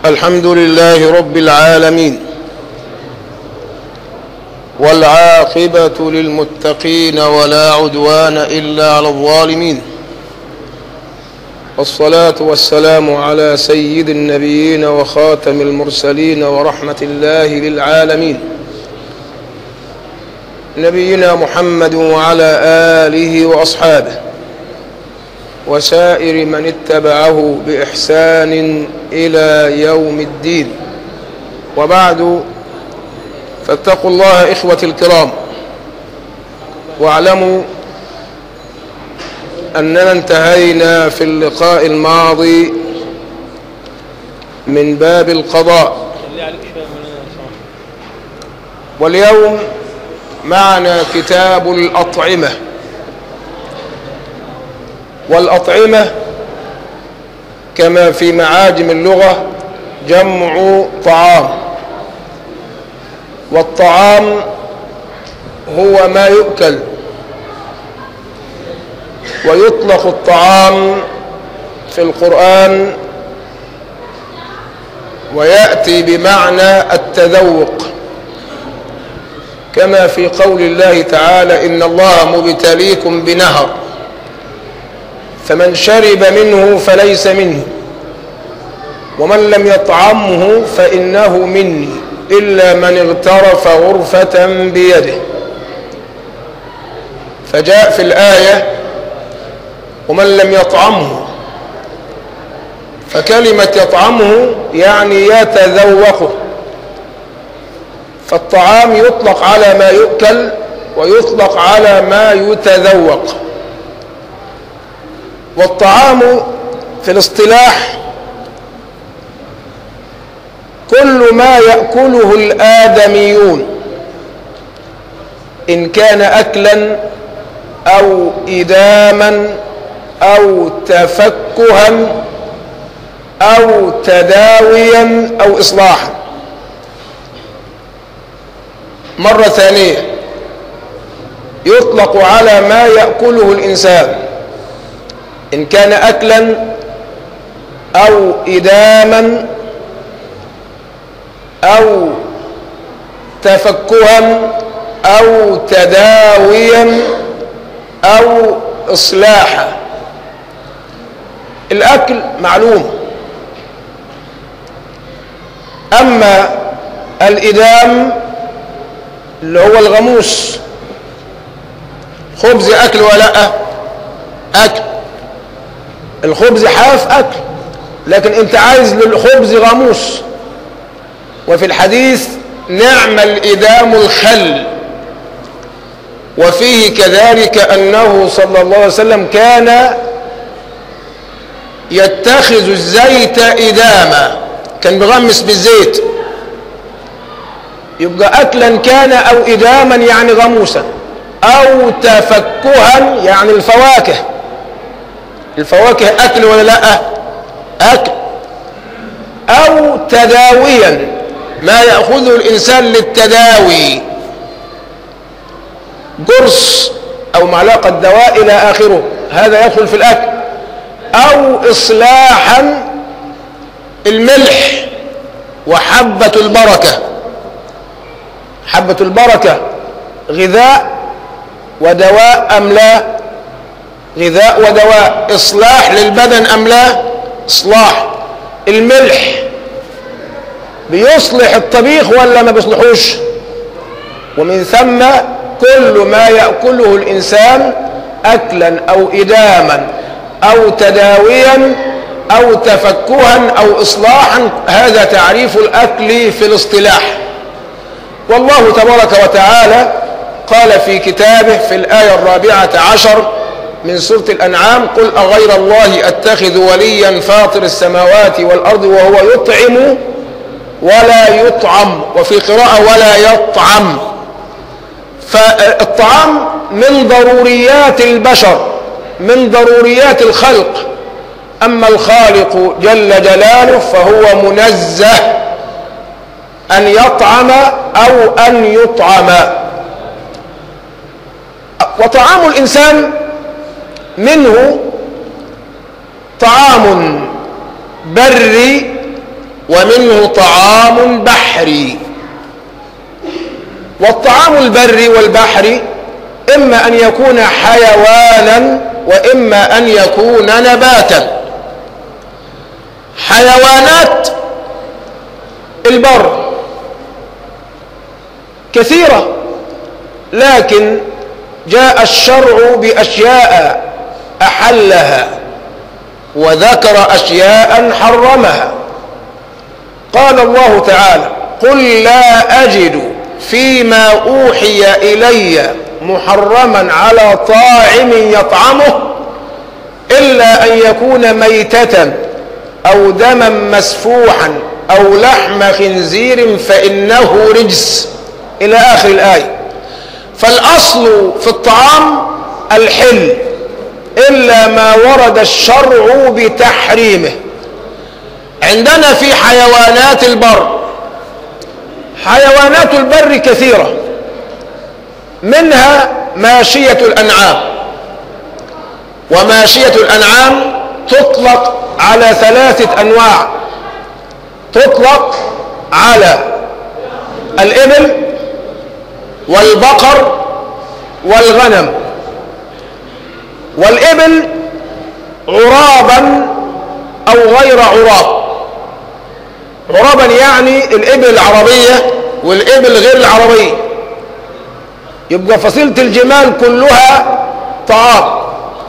الحمد لله رب العالمين والعاقبة للمتقين ولا عدوان إلا على الظالمين والصلاة والسلام على سيد النبيين وخاتم المرسلين ورحمة الله للعالمين نبينا محمد وعلى آله وأصحابه وسائر من اتبعه بإحسان إلى يوم الدين وبعد فاتقوا الله إخوة الكرام واعلموا أننا انتهينا في اللقاء الماضي من باب القضاء واليوم معنا كتاب الأطعمة والأطعمة كما في معاجم اللغة جمع طعام والطعام هو ما يؤكل ويطلق الطعام في القرآن ويأتي بمعنى التذوق كما في قول الله تعالى إن الله مبتليكم بنهر فمن شرب منه فليس منه ومن لم يطعمه فإنه مني إلا من اغترف غرفة بيده فجاء في الآية ومن لم يطعمه فكلمة يطعمه يعني يتذوقه فالطعام يطلق على ما يؤكل ويطلق على ما يتذوق والطعام في الاصطلاح كل ما يأكله الآدميون إن كان أكلا أو إداما أو تفكها أو تداويا أو إصلاحا مرة ثانية يطلق على ما يأكله الإنسان إن كان أكلا أو إداما أو تفكها أو تداويا أو إصلاحا الأكل معلوم أما الإدام اللي هو الغموس خبز أكل ولا أكل الخبز حاف أكل لكن أنت عايز للخبز غموس وفي الحديث نعم الإدام الخل وفيه كذلك أنه صلى الله عليه وسلم كان يتخذ الزيت إداما كان بيغمس بالزيت يبقى أكلا كان أو إداما يعني غموسا أو تفكها يعني الفواكه الفواكه أكل ولا لا أكل أو تداويا ما يأخذه الإنسان للتداوي قرص أو معلقة دواء إلى آخره هذا يدخل في الأكل أو إصلاحا الملح وحبة البركة حبة البركة غذاء ودواء أم لا غذاء ودواء إصلاح للبدن أم لا إصلاح الملح بيصلح الطبيخ ولا ما بيصلحوش ومن ثم كل ما يأكله الإنسان أكلا أو إداما أو تداويا أو تفكها أو إصلاحا هذا تعريف الأكل في الاصطلاح والله تبارك وتعالى قال في كتابه في الآية الرابعة عشر من سورة الأنعام قل أغير الله أتخذ وليا فاطر السماوات والأرض وهو يطعم ولا يطعم وفي قراءة ولا يطعم فالطعام من ضروريات البشر من ضروريات الخلق أما الخالق جل جلاله فهو منزه أن يطعم أو أن يطعم وطعام الإنسان منه طعام بري ومنه طعام بحري والطعام البري والبحري إما أن يكون حيوانا وإما أن يكون نباتا حيوانات البر كثيرة لكن جاء الشرع بأشياء أحلها وذكر أشياء حرمها قال الله تعالى قل لا أجد فيما أوحي إلي محرما على طاعم يطعمه إلا أن يكون ميتة أو دما مسفوحا أو لحم خنزير فإنه رجس إلى آخر الآية فالأصل في الطعام الحل إلا ما ورد الشرع بتحريمه عندنا في حيوانات البر حيوانات البر كثيرة منها ماشية الأنعام وماشية الأنعام تطلق على ثلاثة أنواع تطلق على الإبل والبقر والغنم والإبل عرابا أو غير عراب عرابا يعني الإبل العربية والإبل غير العربية يبقى فصيلة الجمال كلها طعام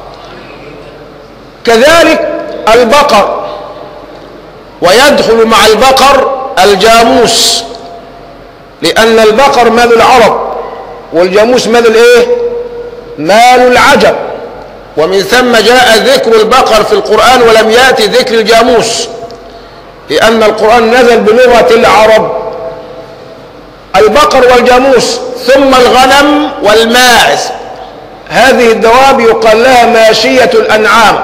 كذلك البقر ويدخل مع البقر الجاموس لأن البقر مال العرب والجاموس مال الايه مال العجب ومن ثم جاء ذكر البقر في القرآن ولم يأتي ذكر الجاموس لأن القرآن نزل بلغة العرب البقر والجاموس ثم الغنم والماعز هذه الدواب يقال لها ماشية الأنعام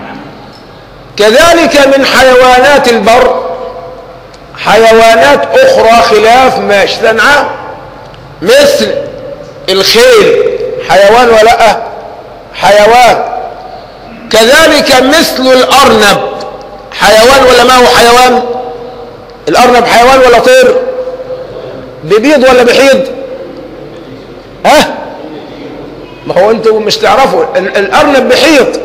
كذلك من حيوانات البر حيوانات أخرى خلاف ماشية الأنعام مثل الخيل حيوان ولا حيوان كذلك مثل الأرنب حيوان ولا ما هو حيوان الأرنب حيوان ولا طير ببيض ولا بحيض ها ما هو انتوا مش تعرفوا الأرنب بحيض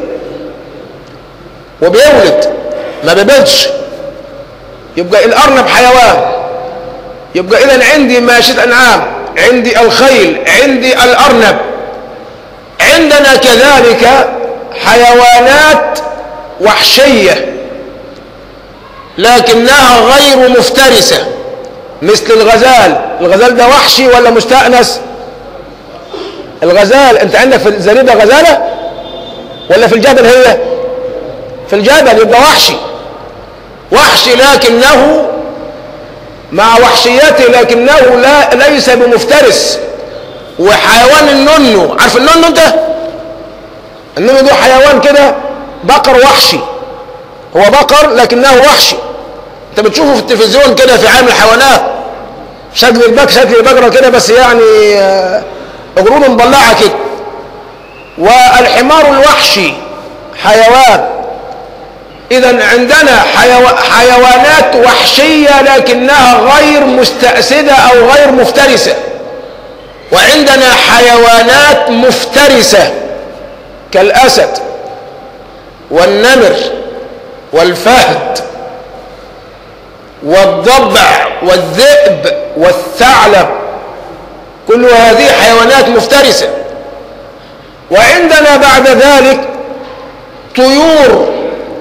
وبيولد ما بيبيضش يبقى الأرنب حيوان يبقى إذا عندي ماشية أنعام عندي الخيل عندي الأرنب عندنا كذلك حيوانات وحشية لكنها غير مفترسة مثل الغزال الغزال ده وحشي ولا مستأنس الغزال انت عندك في الزريبة غزالة ولا في الجبل هي في الجبل يبقى وحشي وحشي لكنه مع وحشيته لكنه لا ليس بمفترس وحيوان النونو عارف النونو انت النونو ده حيوان كده بقر وحشي هو بقر لكنه وحشي انت بتشوفه في التلفزيون كده في عالم الحيوانات شكل البك شكل البقرة كده بس يعني قرون مبلعة كده والحمار الوحشي حيوان اذا عندنا حيو... حيوانات وحشية لكنها غير مستأسدة او غير مفترسة وعندنا حيوانات مفترسة كالاسد والنمر والفهد والضبع والذئب والثعلب كل هذه حيوانات مفترسة وعندنا بعد ذلك طيور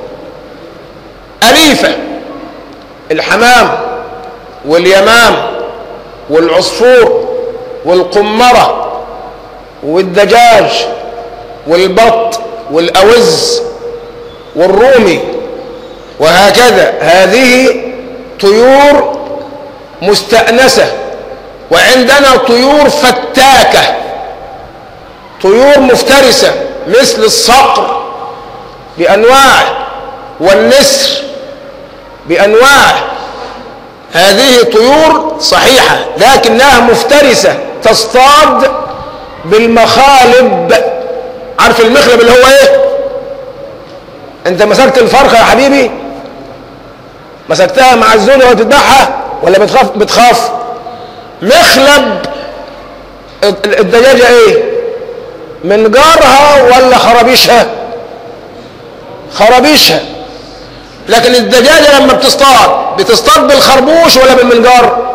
أليفة الحمام واليمام والعصفور والقمرة والدجاج والبط والأوز والرومي وهكذا هذه طيور مستأنسة وعندنا طيور فتاكة طيور مفترسة مثل الصقر بأنواعه والنسر بأنواعه هذه طيور صحيحة لكنها مفترسة تصطاد بالمخالب عارف المخلب اللي هو ايه انت مسكت الفرخة يا حبيبي مسكتها مع الزوجة وهي بتذبحها ولا بتخاف بتخاف مخلب الدجاجة ايه من جارها ولا خرابيشها خرابيشها لكن الدجاجة لما بتصطاد بتصطاد بالخربوش ولا بالمنجار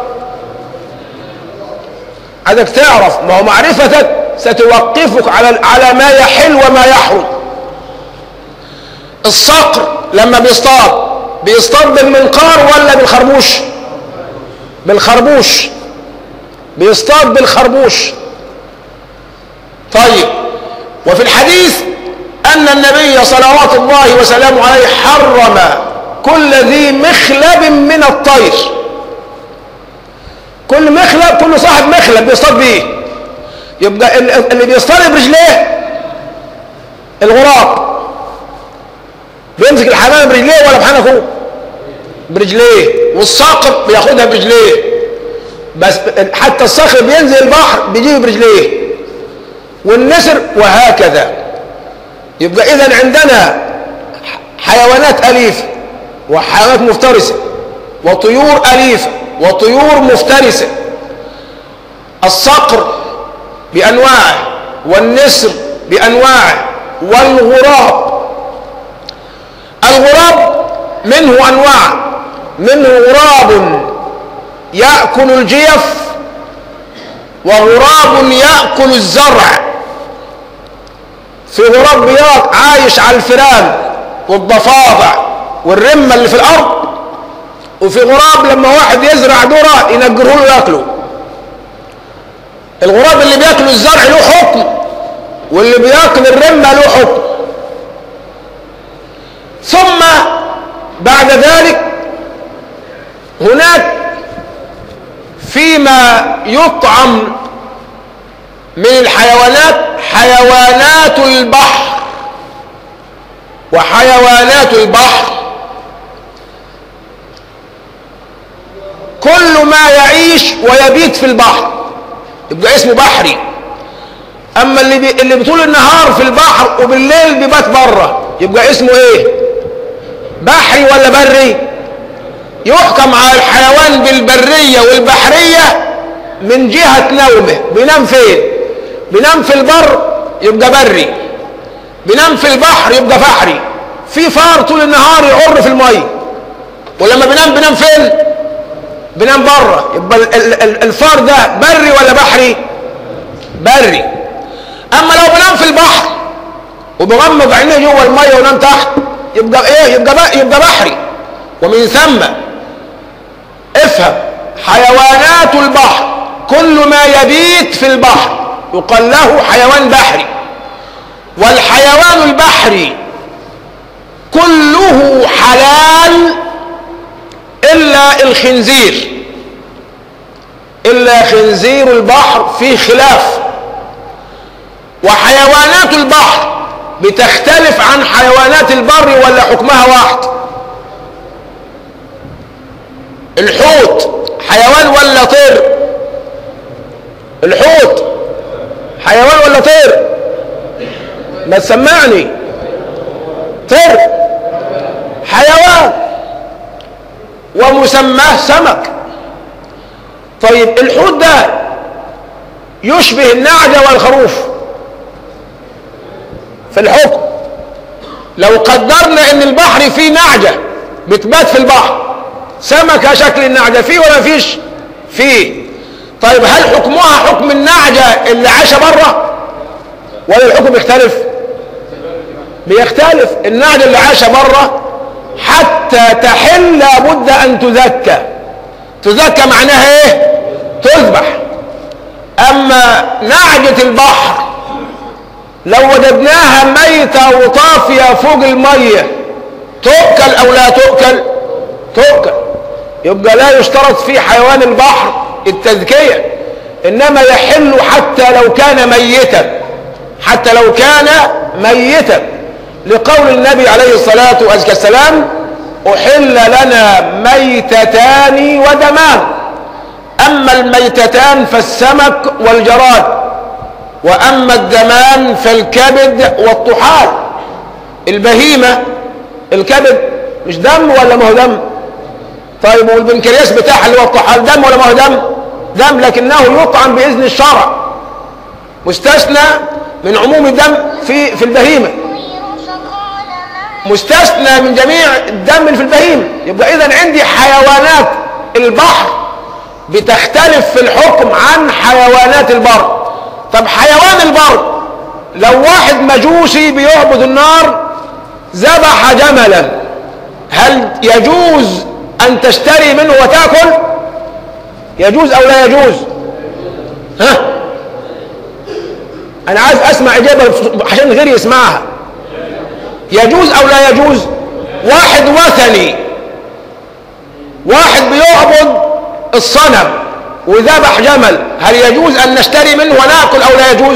عايزك تعرف ما هو معرفتك ستوقفك على على ما يحل وما يحرم الصقر لما بيصطاد بيصطاد بالمنقار ولا بالخربوش بالخربوش بيصطاد بالخربوش طيب وفي الحديث أن النبي صلوات الله وسلامه عليه حرم كل ذي مخلب من الطير كل مخلب كل صاحب مخلب بيصطاد بيه يبقى اللي بيصطاد برجليه الغراب بيمسك الحمامه برجليه ولا بحنكه برجليه والصقر بياخدها برجليه بس حتى الصقر بينزل البحر بيجيبه برجليه والنسر وهكذا يبقى اذا عندنا حيوانات اليفه وحيوانات مفترسه وطيور اليفه وطيور مفترسه الصقر بانواعه والنسر بانواعه والغراب الغراب منه انواع منه غراب ياكل الجيف وغراب ياكل الزرع في غراب بياض عايش على الفيران والضفادع والرمه اللي في الارض وفي غراب لما واحد يزرع ذره ينجره له ياكله الغراب اللي بياكل الزرع له حكم واللي بياكل الرمه له حكم ثم بعد ذلك هناك فيما يطعم من الحيوانات حيوانات البحر وحيوانات البحر كل ما يعيش ويبيت في البحر يبقى اسمه بحري اما اللي بي اللي بطول النهار في البحر وبالليل بيبات بره يبقى اسمه ايه بحري ولا بري يحكم على الحيوان بالبريه والبحريه من جهه نومه بينام فين بينام في البر يبقى بري بينام في البحر يبقى بحري في فار طول النهار يعر في الميه ولما بينام بينام فين بينام بره يبقى الفار ده بري ولا بحري بري اما لو بينام في البحر وبغمض عينيه جوه الميه ونام تحت يبقى ايه يبقى بقى يبقى بحري ومن ثم افهم حيوانات البحر كل ما يبيت في البحر يقال له حيوان بحري والحيوان البحري كله حلال الا الخنزير الا خنزير البحر فيه خلاف وحيوانات البحر بتختلف عن حيوانات البر ولا حكمها واحد الحوت حيوان ولا طير الحوت حيوان ولا طير ما تسمعني طير حيوان ومسماه سمك طيب الحوت ده يشبه النعجة والخروف في الحكم لو قدرنا ان البحر فيه نعجة بتبات في البحر سمكة شكل النعجة فيه ولا فيش فيه طيب هل حكمها حكم النعجة اللي عايشة بره ولا الحكم يختلف بيختلف النعجة اللي عايشة بره حتى تحل لابد ان تزكى تزكى معناها ايه تذبح اما نعجة البحر لو وجدناها ميتة وطافية فوق المية تؤكل او لا تؤكل تؤكل يبقى لا يشترط في حيوان البحر التذكية انما يحل حتى لو كان ميتا حتى لو كان ميتا لقول النبي عليه الصلاة والسلام أحل لنا ميتتان ودمان أما الميتتان فالسمك والجراد وأما الدمان فالكبد والطحال البهيمة الكبد مش دم ولا ما هو دم طيب والبنكرياس بتاعها اللي هو الطحال دم ولا ما هو دم دم لكنه يطعم باذن الشرع مستثنى من عموم الدم في في البهيمه مستثنى من جميع الدم اللي في البهيمه يبقى اذا عندي حيوانات البحر بتختلف في الحكم عن حيوانات البر طب حيوان البر لو واحد مجوسي بيعبد النار ذبح جملا هل يجوز ان تشتري منه وتاكل يجوز او لا يجوز ها انا عايز اسمع اجابه عشان غيري يسمعها يجوز او لا يجوز واحد وثني واحد بيعبد الصنم وذبح جمل هل يجوز ان نشتري منه وناكل او لا يجوز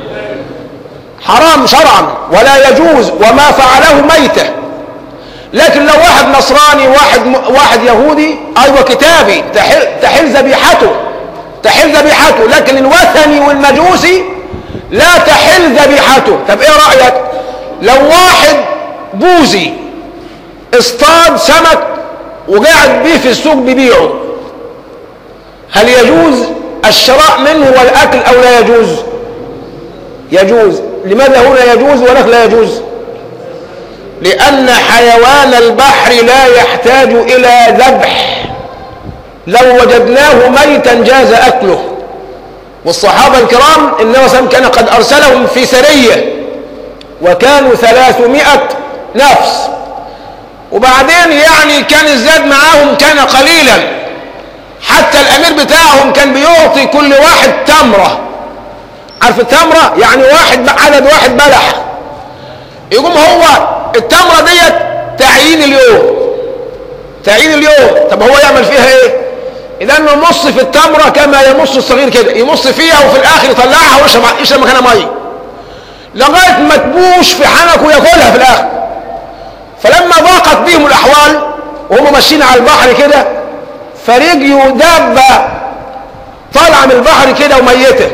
حرام شرعا ولا يجوز وما فعله ميته لكن لو واحد نصراني واحد م... واحد يهودي ايوه كتابي تحل تحل ذبيحته تحل ذبيحته لكن الوثني والمجوسي لا تحل ذبيحته طب ايه رايك لو واحد بوذي اصطاد سمك وقاعد بيه في السوق بيبيعه هل يجوز الشراء منه والاكل او لا يجوز يجوز لماذا هنا يجوز وهناك لا يجوز لأن حيوان البحر لا يحتاج إلى ذبح لو وجدناه ميتا جاز أكله والصحابة الكرام النبي صلى كان قد أرسلهم في سرية وكانوا ثلاثمائة نفس وبعدين يعني كان الزاد معاهم كان قليلا حتى الأمير بتاعهم كان بيعطي كل واحد تمرة عارف التمرة يعني واحد عدد واحد بلح يقوم هو التمرة ديت تعيين اليوم تعيين اليوم طب هو يعمل فيها ايه اذا انه يمص في التمرة كما يمص الصغير كده يمص فيها وفي الاخر يطلعها ويشرب يشرب مكانها ميه لغايه ما تبوش في حنكه وياكلها في الاخر فلما ضاقت بهم الاحوال وهم ماشيين على البحر كده فرجيوا دابه طالعه من البحر كده وميته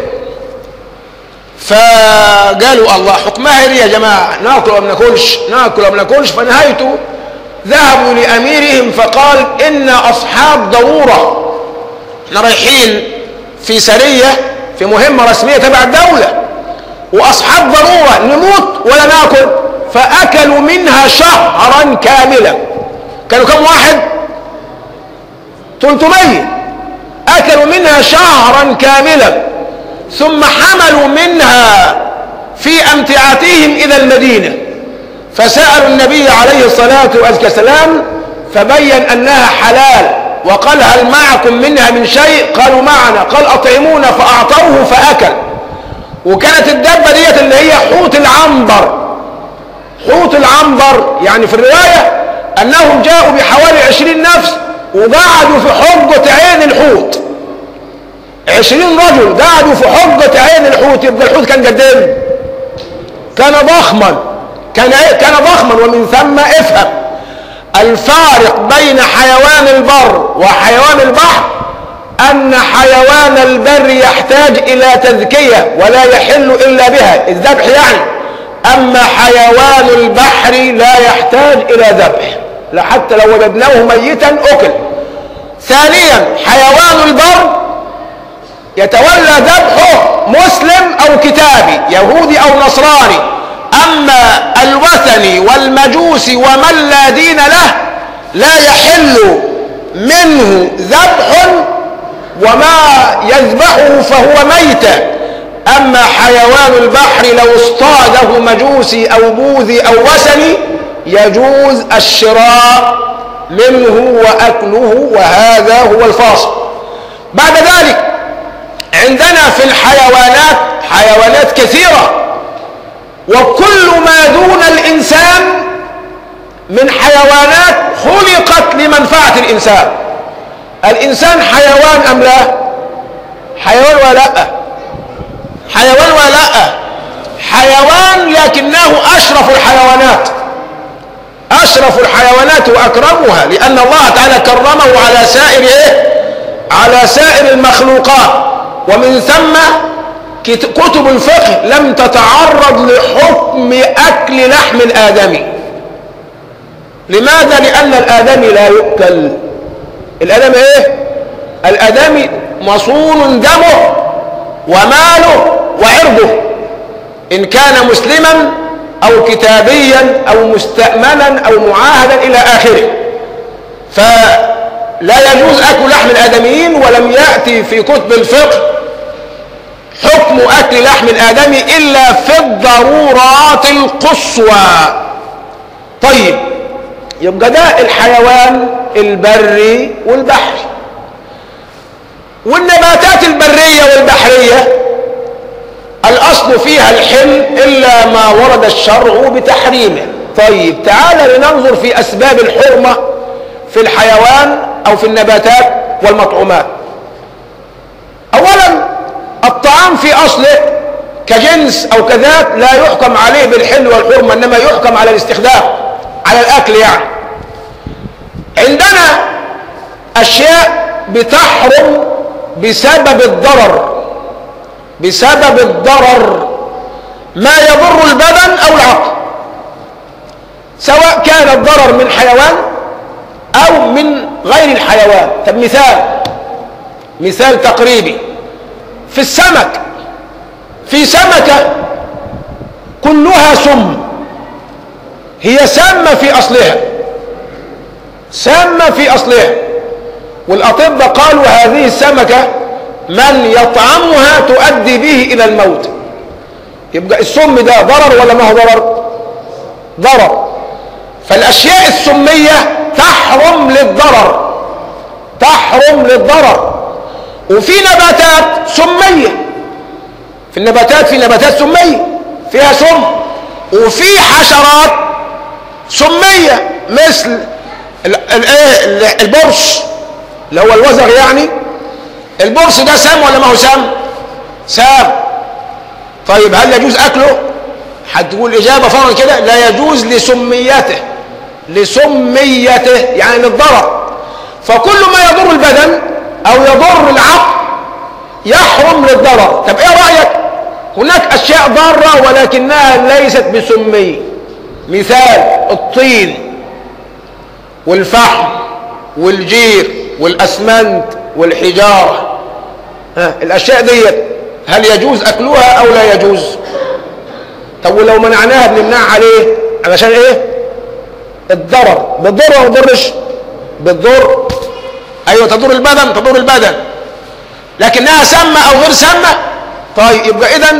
فقالوا الله حكمها ايه يا جماعه ناكل ولا ما ناكلش ناكل ولا ما ناكلش فنهايته ذهبوا لاميرهم فقال ان اصحاب ضروره احنا رايحين في سريه في مهمه رسميه تبع الدوله واصحاب ضروره نموت ولا ناكل فاكلوا منها شهرا كاملا كانوا كم واحد 300 اكلوا منها شهرا كاملا ثم حملوا منها في امتعتهم الى المدينه فسالوا النبي عليه الصلاه والسلام فبين انها حلال وقال هل معكم منها من شيء قالوا معنا قال اطعمونا فاعطوه فاكل وكانت الدبه ديت اللي هي حوت العنبر حوت العنبر يعني في الروايه انهم جاءوا بحوالي عشرين نفس وقعدوا في حجه عين الحوت عشرين رجل قعدوا في حجة عين الحوت يبقى الحوت كان قد ايه؟ كان ضخما كان ايه؟ كان ضخما ومن ثم افهم الفارق بين حيوان البر وحيوان البحر أن حيوان البر يحتاج إلى تذكية ولا يحل إلا بها الذبح يعني أما حيوان البحر لا يحتاج إلى ذبح لا حتى لو وجدناه ميتا أكل ثانيا حيوان البر يتولى ذبحه مسلم او كتابي يهودي او نصراني اما الوثني والمجوسي ومن لا دين له لا يحل منه ذبح وما يذبحه فهو ميتة اما حيوان البحر لو اصطاده مجوسي او بوذي او وثني يجوز الشراء منه واكله وهذا هو الفاصل بعد ذلك عندنا في الحيوانات حيوانات كثيرة وكل ما دون الإنسان من حيوانات خلقت لمنفعة الإنسان الإنسان حيوان أم لا حيوان ولا لا حيوان ولا لا حيوان لكنه أشرف الحيوانات أشرف الحيوانات وأكرمها لأن الله تعالى كرمه على سائر إيه؟ على سائر المخلوقات ومن ثم كتب الفقه لم تتعرض لحكم أكل لحم الآدمي لماذا؟ لأن الآدمي لا يؤكل الادمي ايه الادمي مصون دمه وماله وعرضه ان كان مسلما او كتابيا او مستأمنا او معاهدا الى اخره فلا يجوز اكل لحم الادميين ولم يأتي في كتب الفقه حكم اكل لحم الادمي الا في الضرورات القصوى طيب يبقى ده الحيوان البري والبحري والنباتات البرية والبحرية الأصل فيها الحل إلا ما ورد الشرع بتحريمه طيب تعال لننظر في أسباب الحرمة في الحيوان أو في النباتات والمطعومات أولا الطعام في أصله كجنس أو كذات لا يحكم عليه بالحل والحرمة إنما يحكم على الاستخدام على الأكل يعني عندنا أشياء بتحرم بسبب الضرر بسبب الضرر ما يضر البدن أو العقل سواء كان الضرر من حيوان أو من غير الحيوان طب مثال مثال تقريبي في السمك في سمكة كلها سم هي سامة في أصلها سامة في أصلها والأطباء قالوا هذه السمكة من يطعمها تؤدي به إلى الموت يبقى السم ده ضرر ولا ما هو ضرر ضرر فالأشياء السمية تحرم للضرر تحرم للضرر وفي نباتات سمية في النباتات في نباتات سمية فيها سم وفي حشرات سمية مثل البرص اللي هو الوزغ يعني البرص ده سام ولا ما هو سام سام طيب هل يجوز اكله هتقول اجابه فورا كده لا يجوز لسميته لسميته يعني للضرر فكل ما يضر البدن او يضر العقل يحرم للضرر طب ايه رايك هناك اشياء ضاره ولكنها ليست بسميه مثال الطين والفحم والجير والاسمنت والحجاره ها الاشياء ديت هل يجوز اكلها او لا يجوز طب ولو منعناها بنمنعها عليه علشان ايه الضرر بتضر ولا ما بتضرش بتضر ايوه تضر البدن تضر البدن لكنها سامه او غير سامه طيب يبقى اذا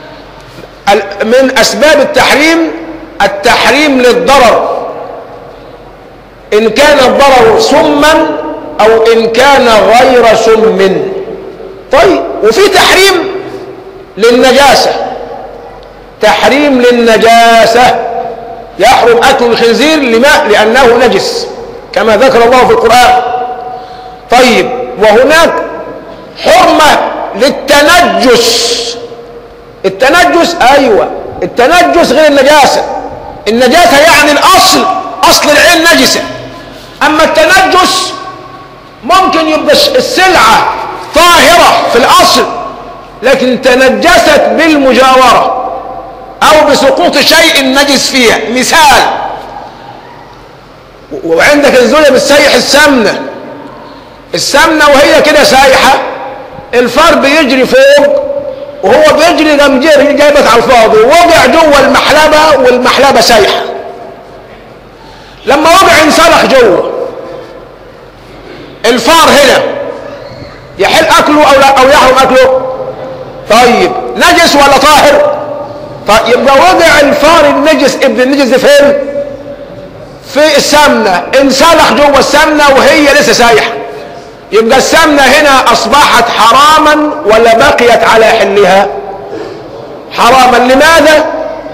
من اسباب التحريم التحريم للضرر ان كان الضرر سما او ان كان غير سم طيب وفي تحريم للنجاسه تحريم للنجاسه يحرم اكل الخنزير لما لانه نجس كما ذكر الله في القران طيب وهناك حرمه للتنجس التنجس ايوه التنجس غير النجاسه النجاسه يعني الاصل اصل العين نجسه اما التنجس ممكن يبقى السلعه طاهره في الاصل لكن تنجست بالمجاوره او بسقوط شيء نجس فيها مثال وعندك الزوجه بتسيح السمنه السمنه وهي كده سايحه الفار بيجري فوق وهو بيجري قام جايبك على الفاضي ووقع جوه المحلبه والمحلبه سايحه لما وقع انسلخ جوه الفار هنا يحل اكله او لا او يحرم اكله طيب نجس ولا طاهر طيب يبقى وقع الفار النجس ابن النجس ده فين في السمنه انسلخ جوه السمنه وهي لسه سايحه يبقى السمنه هنا اصبحت حراما ولا بقيت على حلها حراما لماذا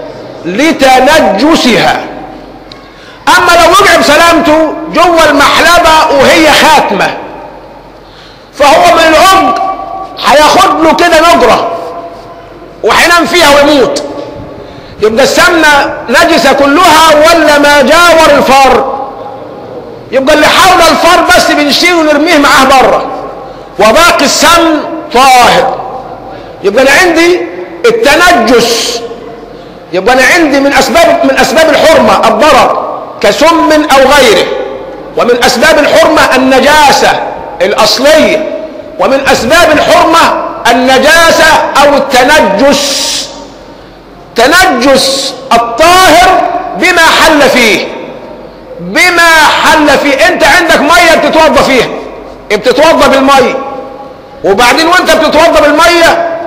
لتنجسها اما لو وقع بسلامته جوه المحلبه وهي خاتمه فهو من العمق هياخد له كده نجره وهينام فيها ويموت يبقى السمنه نجسه كلها ولا ما جاور الفار يبقى اللي حول الفار بس بنشيله ونرميه معاه بره وباقي السمن طاهر يبقى انا عندي التنجس يبقى انا عندي من اسباب من اسباب الحرمه الضرر كسم او غيره ومن أسباب الحرمة النجاسة الأصلية ومن أسباب الحرمة النجاسة أو التنجس تنجس الطاهر بما حل فيه بما حل فيه انت عندك ميه بتتوضى فيها بتتوضى بالميه وبعدين وانت بتتوضى بالميه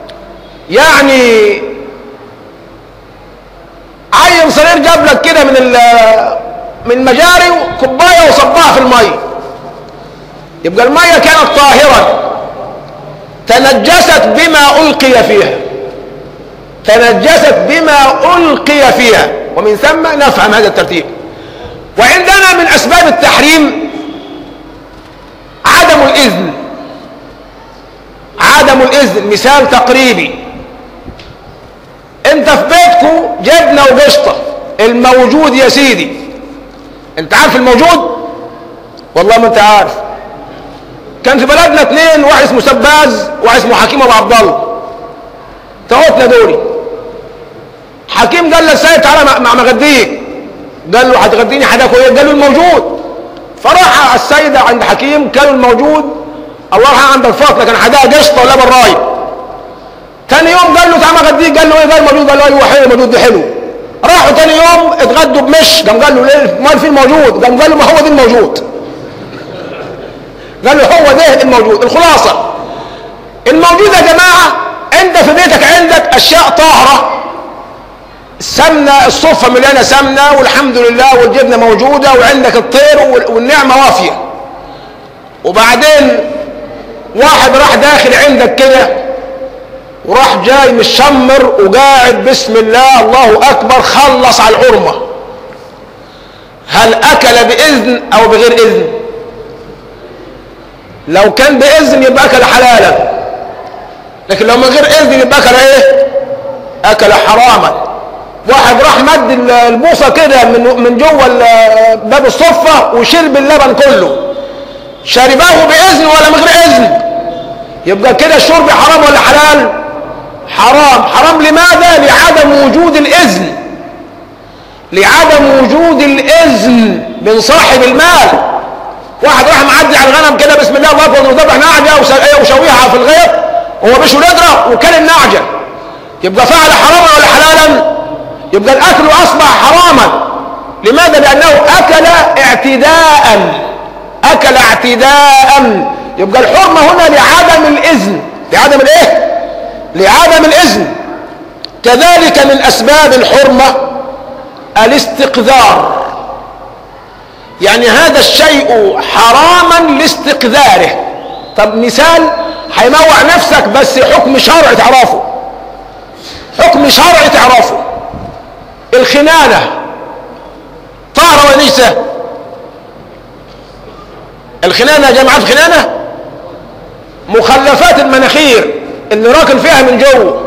يعني عين صغير جاب لك كده من من مجاري كوبايه وصبها في الميه يبقى الميه كانت طاهرا تنجست بما القي فيها تنجست بما القي فيها ومن ثم نفهم هذا الترتيب وعندنا من اسباب التحريم عدم الاذن عدم الاذن مثال تقريبي انت في بيتكم جبنه وقشطه الموجود يا سيدي انت عارف الموجود والله ما انت عارف كان في بلدنا اثنين واحد اسمه سباز وواحد اسمه حكيم ابو عبد الله تقوتنا دوري حكيم قال للسيد تعالى مع مغديك قال له هتغديني حداك ايه قال له الموجود فراح السيد عند حكيم كانوا الموجود الله يرحمه عند الفاط لكن حداها قشطه ولا بالراي تاني يوم قال له تعالى غديك قال له ايه قال موجود قال له ايوه حلو الموجود ده حلو راحوا تاني يوم اتغدوا بمش قام قال له ليه مال في الموجود قام قال له ما هو ده الموجود قال له هو ده الموجود الخلاصه الموجود يا جماعه انت في بيتك عندك اشياء طاهره السمنه الصفه مليانه سمنه والحمد لله والجبنه موجوده وعندك الطير والنعمه وافيه وبعدين واحد راح داخل عندك كده وراح جاي مشمر وقاعد بسم الله الله اكبر خلص على الحرمه هل اكل باذن او بغير اذن لو كان باذن يبقى اكل حلالا لكن لو من غير اذن يبقى اكل ايه اكل حراما واحد راح مد البوصه كده من من جوه باب الصفه وشرب اللبن كله شربه باذن ولا من غير اذن يبقى كده الشرب حرام ولا حلال حرام حرام لماذا لعدم وجود الاذن لعدم وجود الاذن من صاحب المال واحد راح معدي على الغنم كده بسم الله الله اكبر وذبح نعجه وشويها في الغيط وهو مش ندره وكل النعجه يبقى فعل حراما ولا حلالا يبقى الاكل اصبح حراما لماذا لانه اكل اعتداء اكل اعتداء يبقى الحرمه هنا لعدم الاذن لعدم الايه لعدم الاذن كذلك من اسباب الحرمه الاستقذار يعني هذا الشيء حراما لاستقذاره طب مثال هيموع نفسك بس حكم شرعي تعرفه حكم شرعي تعرفه الخنانة طهرة ولا نجسة الخنانة يا جماعة الخنانة مخلفات المناخير اللي راكن فيها من جوه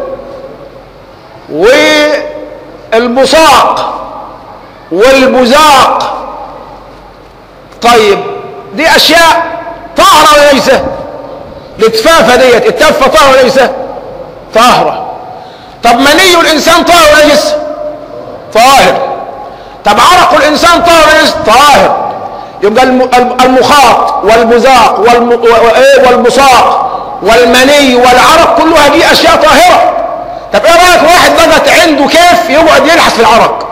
والبصاق والبزاق طيب دي اشياء طاهرة ولا نجسة الاتفافة ديت التفة طاهرة ولا نجسة طاهرة طب مني الانسان طاهر ولا نجس طاهر طب عرق الانسان طاهر ولا نجس طاهر يبقى المخاط والبزاق والبصاق والمني والعرق كلها دي اشياء طاهرة طب ايه رايك واحد ضغط عنده كيف يقعد يلحس في العرق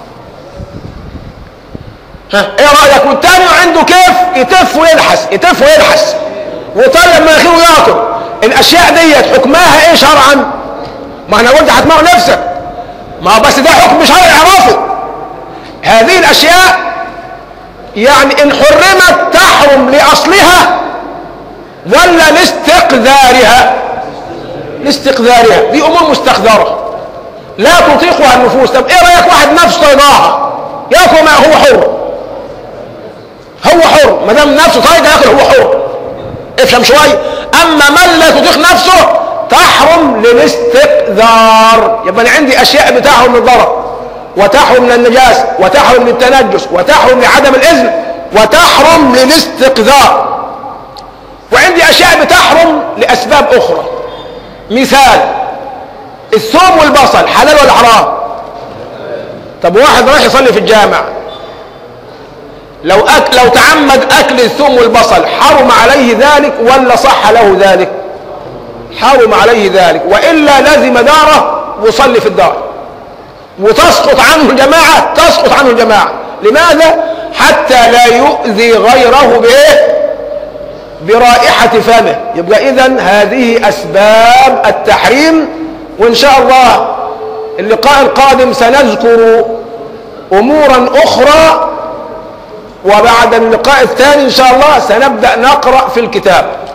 ها ايه رايك والتاني عنده كيف يتف ويلحس يتف ويلحس وطالب مناخيره ياكل الاشياء ديت حكمها ايه شرعا ما انا قلت هتموت نفسك ما بس ده حكم شرعي اعرفه هذه الاشياء يعني ان حرمت تحرم لاصلها ولا لاستقذارها لاستقذارها دي امور مستقذره لا تطيقها النفوس طب ايه رايك واحد نفسه طيباها ياكل ما هو حر هو حر ما دام نفسه طايقه ياكل هو حر افهم شويه اما من لا تطيق نفسه تحرم للاستقذار يبقى انا عندي اشياء بتحرم للضرر وتحرم للنجاسه وتحرم للتنجس وتحرم لعدم الاذن وتحرم للاستقذار وعندي اشياء بتحرم لاسباب اخرى مثال الثوم والبصل حلال ولا حرام طب واحد رايح يصلي في الجامع لو أك لو تعمد أكل الثوم والبصل حرم عليه ذلك ولا صح له ذلك حرم عليه ذلك وإلا لزم داره وصلي في الدار وتسقط عنه الجماعة تسقط عنه الجماعة لماذا حتى لا يؤذي غيره بإيه برائحة فمه يبقى إذن هذه أسباب التحريم وإن شاء الله اللقاء القادم سنذكر أمورا أخرى وبعد اللقاء الثاني إن شاء الله سنبدأ نقرأ في الكتاب